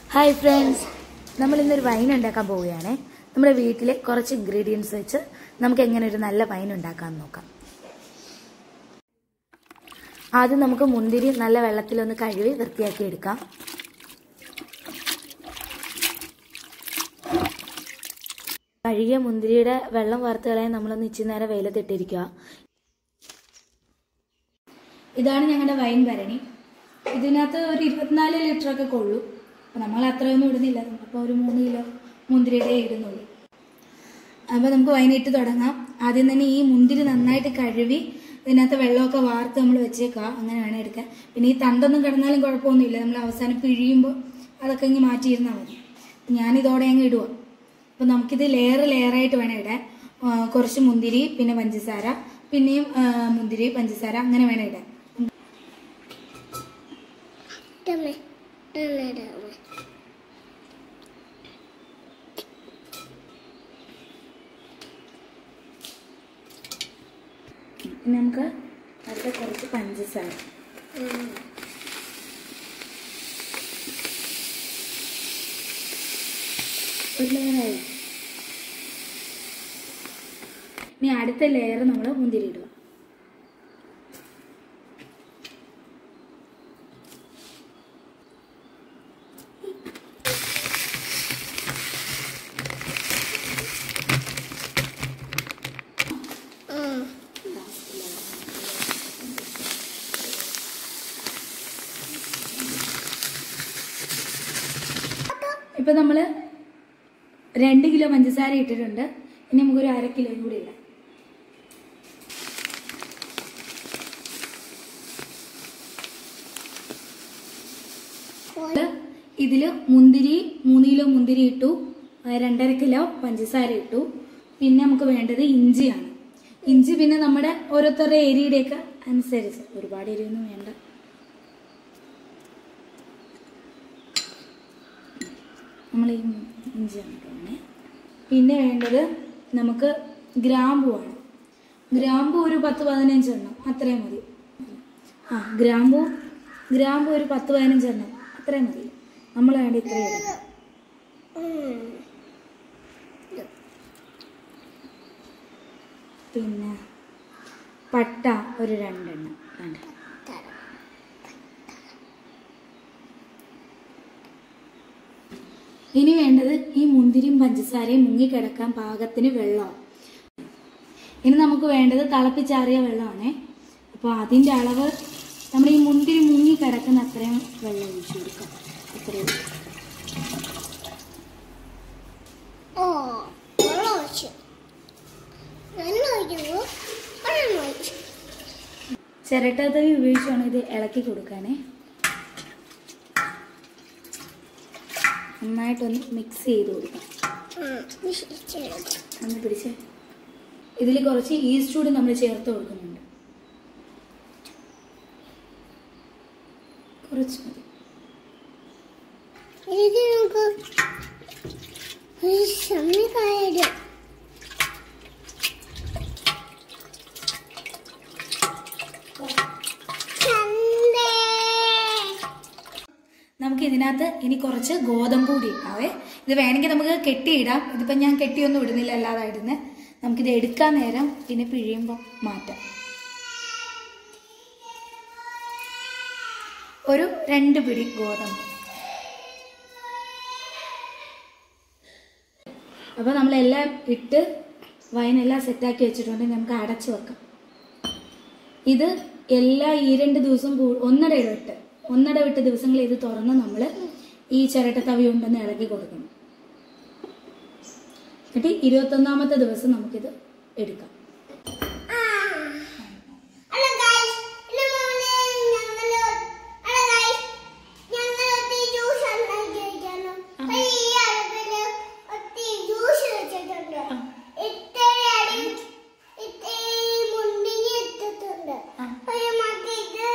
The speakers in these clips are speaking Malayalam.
ഹായ് ഫ്രണ്ട്സ് നമ്മൾ ഇന്നൊരു വൈൻ ഉണ്ടാക്കാൻ പോവുകയാണ് നമ്മുടെ വീട്ടിലെ കുറച്ച് ഇൻഗ്രീഡിയൻസ് വെച്ച് നമുക്ക് എങ്ങനെ ഒരു നല്ല വൈൻ ഉണ്ടാക്കാമെന്ന് നോക്കാം ആദ്യം നമുക്ക് മുന്തിരി നല്ല വെള്ളത്തിലൊന്ന് കഴുകി വൃത്തിയാക്കി എടുക്കാം കഴുകിയ മുന്തിരിയുടെ വെള്ളം വാർത്ത് കളയാൻ നമ്മളൊന്ന് ഇച്ചിരി നേരം വെയിലത്തിട്ടിരിക്കുക ഇതാണ് ഞങ്ങളുടെ വൈൻ ഭരണി ഇതിനകത്ത് ഒരു ഇരുപത്തിനാല് ലിറ്റർ ഒക്കെ കൊള്ളു അപ്പോൾ നമ്മൾ അത്രയൊന്നും ഇടുന്നില്ല അപ്പോൾ ഒരു മൂന്ന് കിലോ മുന്തിരിയുടെ ഇടുന്നുള്ളൂ അപ്പോൾ നമുക്ക് വൈകിട്ട് തുടങ്ങാം ആദ്യം തന്നെ ഈ മുന്തിരി നന്നായിട്ട് കഴുകി ഇതിനകത്ത് വെള്ളമൊക്കെ വാർത്ത് നമ്മൾ വെച്ചേക്കുക അങ്ങനെ വേണം എടുക്കാൻ പിന്നെ ഈ തണ്ടൊന്നും കിടന്നാലും കുഴപ്പമൊന്നുമില്ല നമ്മൾ അവസാനം പിഴിയുമ്പോൾ അതൊക്കെ ഇങ്ങ് മാറ്റിയിരുന്നാൽ മതി ഞാനിതോടെ അങ്ങ് ഇടുക അപ്പോൾ നമുക്കിത് ലെയർ ലെയറായിട്ട് വേണം ഇടാൻ ആ, കുറച്ച് മുന്തിരി പിന്നെ പഞ്ചസാര പിന്നെയും ആ, മുന്തിരി പഞ്ചസാര അങ്ങനെ വേണം ഇടാൻ Dame, dame, dame. ഇനി നമുക്ക് അടുത്ത കുറച്ച് പഞ്ചസാര ഒരു ലെയറായി ഇനി അടുത്ത ലെയർ നമ്മൾ മുന്തിരി ഇടുക Mm. ഇപ്പൊ നമ്മള് രണ്ട് കിലോ പഞ്ചസാര ഇട്ടിട്ടുണ്ട് ഇനി നമുക്കൊരു അര കിലോയും കൂടി ഇടാം ഇതില് മുന്തിരി മൂന്ന് കിലോ മുന്തിരി ഇട്ടു ആ, രണ്ടര കിലോ പഞ്ചസാര ഇട്ടു പിന്നെ നമുക്ക് വേണ്ടത് ഇഞ്ചിയാണ് ഇഞ്ചി പിന്നെ നമ്മുടെ ഓരോരുത്തരുടെ ഏരിയയുടെയൊക്കെ അനുസരിച്ച് ഒരുപാട് എരിയൊന്നും വേണ്ട നമ്മൾ ഈ ഇഞ്ചി ഇടുവാണേ പിന്നെ വേണ്ടത് നമുക്ക് ഗ്രാമ്പുവാണ് ഗ്രാമ്പു ഒരു പത്ത് പതിനഞ്ചെണ്ണം അത്രയും മതി ആ ഗ്രാമ്പു ഗ്രാമ്പു ഒരു പത്ത് പതിനഞ്ചെണ്ണം അത്രയും മതി നമ്മൾ വേണ്ട ഇത്രയും ഇടും Mm. പിന്നെ പട്ട ഒരു രണ്ടെണ്ണം വേണ്ട ഇനി വേണ്ടത് ഈ മുന്തിരിയും പഞ്ചസാരയും മുങ്ങിക്കിടക്കാൻ പാകത്തിന് വെള്ളമാണ് ഇനി നമുക്ക് വേണ്ടത് തിളപ്പിച്ചാറിയ വെള്ളമാണേ അപ്പോൾ അതിൻ്റെ അളവ് നമ്മൾ ഈ മുന്തിരി മുങ്ങി കിടക്കുന്ന അത്രയും വെള്ളം ഒഴിച്ചു കൊടുക്കാം അത്രയും Oh, വെള്ളം ഒഴിച്ചു വെള്ളം ഒഴിക്കുന്നു വെള്ളം ഒഴിച്ചു ചിരട്ടത്തവി ഉപയോഗിച്ചാണ് ഇത് ഇളക്കി കൊടുക്കാനേ നന്നായിട്ടൊന്ന് മിക്സ് ചെയ്ത് കൊടുക്കാം ഒന്ന് പിടിച്ച് ഇതിൽ കുറച്ച് ഈസ്റ്റ് കൂടി നമ്മൾ ചേർത്ത് കൊടുക്കുന്നുണ്ട് കുറച്ച് മതി ഇത് നമുക്ക് ഒരു സമയക്കായാലും ചന്തേ നമുക്ക് ഇതിനകത്ത് ഇനി കുറച്ച് ഗോതമ്പ് കൂടി ഇടാവേ ഇത് വേണമെങ്കിൽ നമുക്ക് കെട്ടിയിടാം ഇതിപ്പോൾ ഞാൻ കെട്ടിയൊന്നും ഇടുന്നില്ല അല്ലാതെ ഇടുന്നത് നമുക്കിത് എടുക്കാൻ നേരം പിന്നെ പിഴിയുമ്പോൾ മാറ്റാം ഒരു രണ്ട് പിടി ഗോതമ്പ് അപ്പോൾ നമ്മളെല്ലാം ഇട്ട് വൈനെല്ലാം സെറ്റാക്കി വെച്ചിട്ടുണ്ട് നമുക്ക് അടച്ചു വെക്കാം ഇത് എല്ലാ ഈ രണ്ട് ദിവസം കൂ- ഒന്നര ഇടവിട്ട് ഒന്നര വിട്ട് ദിവസങ്ങളിൽ ഇത് തുറന്ന് നമ്മൾ ഈ ചിരട്ട തവി കൊണ്ടൊന്ന് ഇളക്കി കൊടുക്കണം എന്നിട്ട് ഇരുപത്തൊന്നാമത്തെ ദിവസം നമുക്കിത് എടുക്കാം ഹലോ ഗൈസ് ഇന്ന് മോനെ ഞങ്ങള് ഹലോ ഗൈസ് ഞങ്ങൾ ഒത്തി ജ്യൂസ് ഉണ്ടാക്കിയിരിക്കുന്നു അപ്പൊ ഈ അടുപ്പില് ഒത്തി ജ്യൂസ് വെച്ചിട്ടുണ്ട് ഇത്തിരി അടി ഇത്തിരി മുന്തിരി ഇട്ടിട്ടുണ്ട് ആ. ഒരു മറ്റേ ഇത്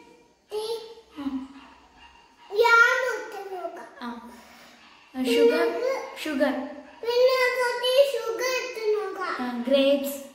യാം ഇട്ട് നോക്കാം ഷുഗർ ഷുഗർ പിന്നെ കുറച്ച് ഷുഗർ ഇട്ട് നോക്കാം ഗ്രേപ്സ്